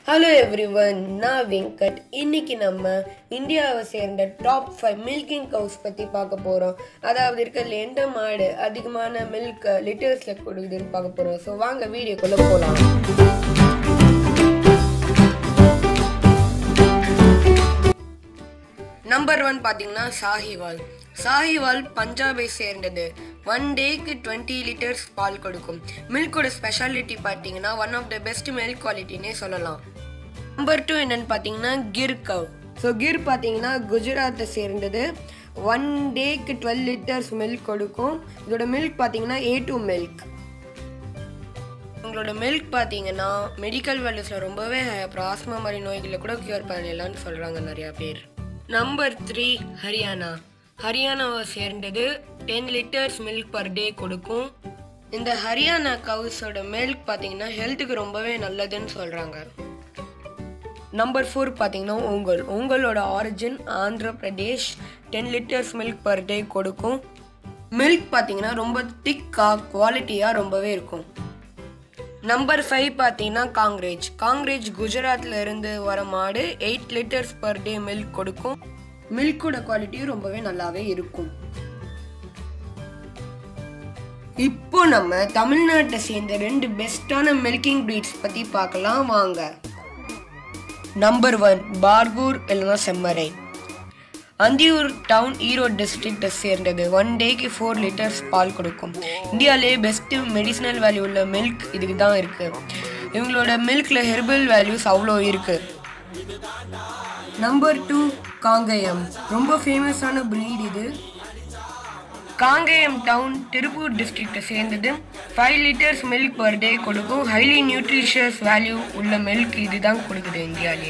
Hello everyone நான் வெங்கட் இன்னைக்கு நம்ம இந்தியாவை சேர்ந்த டாப் ஃபைவ் மில்கிங் கவுஸ் பற்றி பார்க்க போகிறோம் அதாவது இருக்கிறதுல எந்த மாடு அதிகமான மில்க் லிட்டர்ஸில் கொடுக்குதுன்னு பார்க்க போகிறோம் ஸோ வாங்க வீடியோக்குள்ளே போகலாம் நம்பர் ஒன் பார்த்தீங்கன்னா சாஹிவால் சாஹிவால் பஞ்சாபை சேர்ந்தது ஒன் டேக்கு டுவெண்ட்டி லிட்டர்ஸ் பால் கொடுக்கும் மில்கோட ஸ்பெஷாலிட்டி பார்த்தீங்கன்னா one of the best milk குவாலிட்டினே சொல்லலாம் நம்பர் டூ என்னன்னு பார்த்தீங்கன்னா கிர் கவ் ஸோ கிர் பார்த்தீங்கன்னா குஜராத்தை சேர்ந்தது ஒன் டேக்கு டுவெல் லிட்டர்ஸ் மில்க் கொடுக்கும் இதோட மில்க் பார்த்தீங்கன்னா ஏ டூ மில்க் உங்களோட மில்க் பார்த்தீங்கன்னா மெடிக்கல் வேல்யூஸில் ரொம்பவே high. அப்புறம் ஆஸ்மா மாதிரி நோய்களை கூட க்யூர் பண்ணிடலாம்னு சொல்கிறாங்க நிறையா பேர் நம்பர் த்ரீ ஹரியானா ஹரியானாவை சேர்ந்தது ten litres milk per day கொடுக்கும் இந்த ஹரியானா கவுஸோட மில்க் பார்த்தீங்கன்னா ஹெல்த்துக்கு ரொம்பவே நல்லதுன்னு சொல்கிறாங்க நம்பர் ஃபோர் பார்த்தீங்கன்னா உங்கள் உங்களோட origin Andhra Pradesh ten litres milk per day கொடுக்கும் மில்க் பார்த்தீங்கன்னா ரொம்ப திக்காக குவாலிட்டியாக ரொம்பவே இருக்கும் நம்பர் ஃபைவ் பார்த்தீங்கன்னா காங்கிரேஜ் காங்கிரேஜ் குஜராத்ல இருந்து வர மாடு eight litres per day milk கொடுக்கும் மில்கோட குவாலிட்டியும் ரொம்பவே நல்லாவே இருக்கும் இப்போ நம்ம தமிழ்நாட்டை சேர்ந்த ரெண்டு பெஸ்டான மில்கிங் ப்ரீட்ஸ் பற்றி பார்க்கலாம் வாங்க நம்பர் ஒன் பார்கூர் இல்லைன்னா செம்மறை அந்தியூர் டவுன் ஈரோடு டிஸ்ட்ரிக்டை சேர்ந்தது ஒன் டேக்கு ஃபோர் லிட்டர்ஸ் பால் கொடுக்கும் இந்தியாவிலே பெஸ்ட்டு மெடிசினல் வேல்யூ உள்ள மில்க் இதுக்கு தான் இருக்குது இவங்களோட மில்கில் ஹெர்பல் வேல்யூஸ் அவ்வளோ இருக்குது நம்பர் டூ காங்கேயம் ரொம்ப ஃபேமஸான breed இது காங்கேயம் டவுன் திருப்பூர் டிஸ்ட்ரிக்டை சேர்ந்தது five litres milk per day கொடுக்கும் ஹைலி நியூட்ரிஷியஸ் வேல்யூ உள்ள மில்க் இதுதான் கொடுக்குது இந்தியாவிலேயே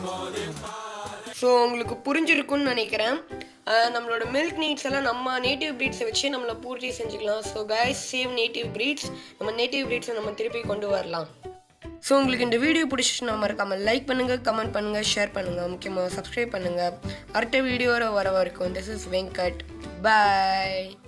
ஸோ உங்களுக்கு புரிஞ்சிருக்கும்னு நினைக்கிறேன் அஹ் நம்மளோட மில்க் நீட்ஸ் எல்லாம் நம்ம நேட்டிவ் ப்ரீட்ஸை வச்சு நம்மளை பூர்த்தி செஞ்சுக்கலாம் so guys save native breeds நம்ம நேட்டிவ் ப்ரீட்ஸை நம்ம திருப்பி கொண்டு வரலாம் ஸோ உங்களுக்கு இந்த வீடியோ பிடிச்சிச்சுன்னா மறக்காமல் லைக் பண்ணுங்கள் கமெண்ட் பண்ணுங்கள் ஷேர் பண்ணுங்கள் முக்கியமாக சப்ஸ்கிரைப் பண்ணுங்கள் அடுத்த வீடியோவில் வர வரைக்கும் திஸ் இஸ் வெங்கட் பாய்